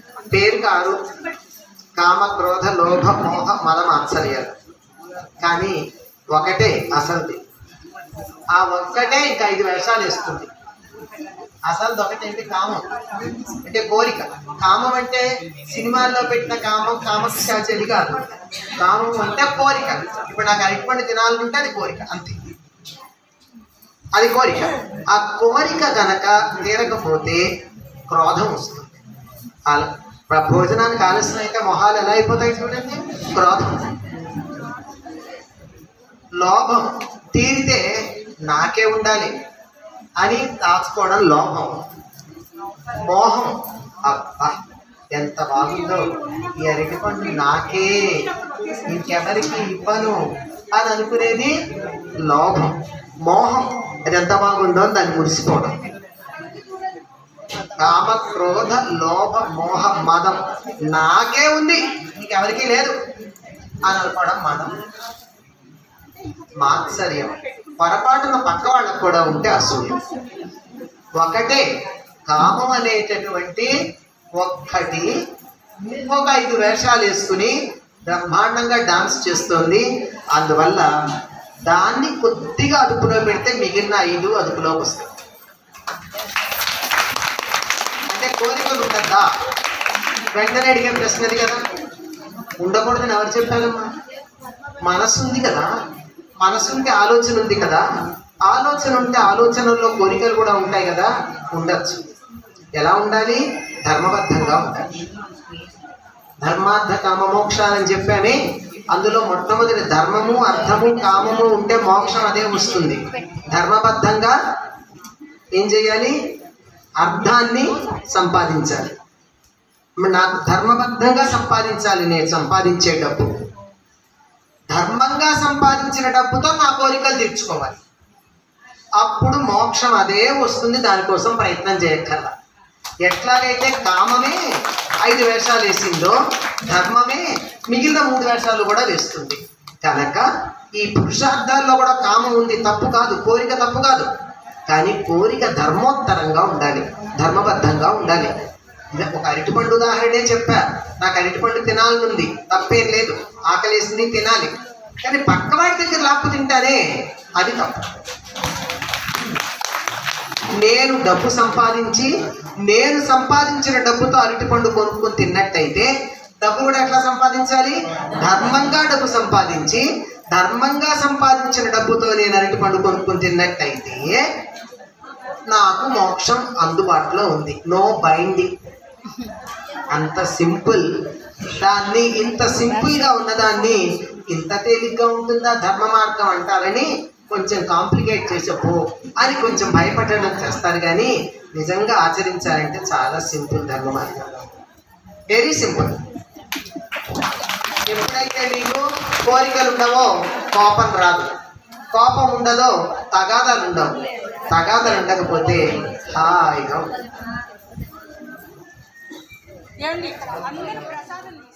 పేరుకి ఆరు కామ క్రోధ లోభ మోహ మద మాత్సర్యాలు కానీ ఒకటే అసలుది ఆ ఒక్కటే ఇంకా ఐదు వేషాలు వేస్తుంది అసలు ఒకటేంటి కామం అంటే కోరిక కామం అంటే సినిమాల్లో పెట్టిన కామం కామశాచలి కాదు కామం అంటే కోరిక ఇప్పుడు నాకు అరటిపండు తినాలనుంటే అది కోరిక అంతే అది కోరిక ఆ కోరిక గనక తీరకపోతే క్రోధం వస్తుంది ఆల- ఇప్పుడు ఆ భోజనానికి ఆలస్యం అయితే మొహాలు ఎలా అయిపోతాయి చూడండి క్రోధం లోభం తీరితే నాకే ఉండాలి అని దాచుకోవడం లోభం మోహం అబ్బా ఎంత బాగుందో ఈ అరటిపండు నాకే ఇంకెవరికి ఇవ్వను అని అనుకునేది లోభం మోహం అది ఎంత బాగుందో అని దాన్ని మురిసిపోవడం కామ క్రోధ లోభ మోహ మదం నాకే ఉంది ఇంకెవరికి లేదు అని అనుకోవడం మదం మాత్సర్యం పొరపాటున పక్క వాళ్ళకు కూడా ఉంటే అసూయ ఒకటే కామం అనేటటువంటి ఒక్కటి ఒక ఐదు వేషాలు వేసుకుని బ్రహ్మాండంగా డాన్స్ చేస్తుంది అందువల్ల దాన్ని కొద్దిగా అదుపులో పెడితే మిగిలిన ఐదు అదుపులోకి వస్తాయి అంటే కోరికలు ఉంటుందా వెంటనే అడిగే ప్రశ్న అది కదా ఉండకూడదని ఎవరు చెప్పారమ్మా మనసు ఉంది కదా మనసు ఉంటే ఆలోచన ఉంది కదా ఆలోచన ఉంటే ఆలోచనల్లో కోరికలు కూడా ఉంటాయి కదా ఉండొచ్చు ఎలా ఉండాలి ధర్మబద్ధంగా ఉండాలి ధర్మార్థ కామ మోక్షాలని చెప్పామే అందులో మొట్టమొదటి ధర్మము అర్థము కామము ఉంటే మోక్షం అదే వస్తుంది ధర్మబద్ధంగా ఏం చేయాలి అర్థాన్ని సంపాదించాలి మరి నాకు ధర్మబద్ధంగా సంపాదించాలి నేను సంపాదించే డబ్బు ధర్మంగా సంపాదించిన డబ్బుతో నా కోరికలు తీర్చుకోవాలి అప్పుడు మోక్షం అదే వస్తుంది దానికోసం ప్రయత్నం చేయక్కర్లా ఎట్లాగైతే కామమే ఐదు వేషాలు వేసిందో ధర్మమే మిగిలిన మూడు వేషాలు కూడా వేస్తుంది కనుక ఈ పురుషార్థాల్లో కూడా కామం ఉంది తప్పు కాదు కోరిక తప్పు కాదు కానీ కోరిక ధర్మోత్తరంగా ఉండాలి ధర్మబద్ధంగా ఉండాలి ఇదే ఒక అరటిపండు ఉదాహరణే చెప్పా నాకు అరటిపండు తినాలనుంది తప్పేం లేదు ఆకలేసింది తినాలి కానీ పక్కవాడి దగ్గర లాక్కు తింటానే అది తప్పు నేను డబ్బు సంపాదించి నేను సంపాదించిన డబ్బుతో అరటిపండు కొనుక్కొని తిన్నట్టయితే డబ్బు కూడా ఎట్లా సంపాదించాలి ధర్మంగా డబ్బు సంపాదించి ధర్మంగా సంపాదించిన డబ్బుతో నేను అరటిపండు కొనుక్కొని తిన్నట్టయితే నాకు మోక్షం అందుబాటులో ఉంది నో బైండింగ్ అంత సింపుల్ దాన్ని ఇంత సింపుల్గా ఉన్నదాన్ని ఇంత తేలిగ్గా ఉంటుందా ధర్మ మార్గం అంటారని కొంచెం కాంప్లికేట్ చేసపో అని కొంచెం భయపడడం చేస్తారు కానీ నిజంగా ఆచరించాలంటే చాలా సింపుల్ ధర్మ మార్గం వెరీ సింపుల్ ఎప్పుడైతే నీకు కోరికలు ఉండవో కోపం రాదు కోపం ఉండదో తగాదాలు ఉండవు తగాదాలు ఉండకపోతే హాయిగా ఉంటుంది. ఏమండి అందరి ప్రసాదం